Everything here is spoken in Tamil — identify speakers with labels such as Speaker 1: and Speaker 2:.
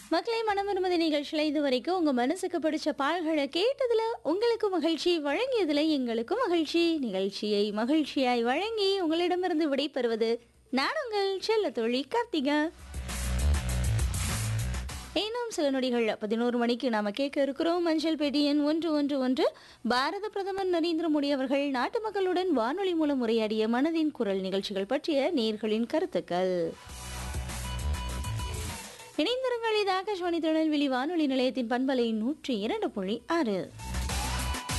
Speaker 1: மக்களை மனம் விரும்புதி நிகழ்ச்சியில் இது வரைக்கும் உங்க மனசுக்கு பிடிச்ச பாடல்களை கேட்டதுல உங்களுக்கு மகிழ்ச்சி வழங்கியதுல எங்களுக்கும் மகிழ்ச்சி நிகழ்ச்சியை மகிழ்ச்சியாய் வழங்கி உங்களிடமிருந்து விடைபெறுவது நான் உங்கள் செல்ல தோழி கார்த்திகா இன்னும் சில நொடிகள் பதினோரு மணிக்கு நாம கேட்க இருக்கிறோம் மஞ்சள் பெட்டி எண் ஒன்று ஒன்று ஒன்று பாரத பிரதமர் நரேந்திர மோடி அவர்கள் நாட்டு மக்களுடன் வானொலி மூலம் உரையாடிய மனதின் குரல் நிகழ்ச்சிகள் பற்றிய நேர்களின் கருத்துக்கள் இணைந்திருங்கள் இது ஆகாஷ்வாணி திருநெல்வேலி வானொலி நிலையத்தின் பண்பலை நூற்றி இரண்டு புள்ளி ஆறு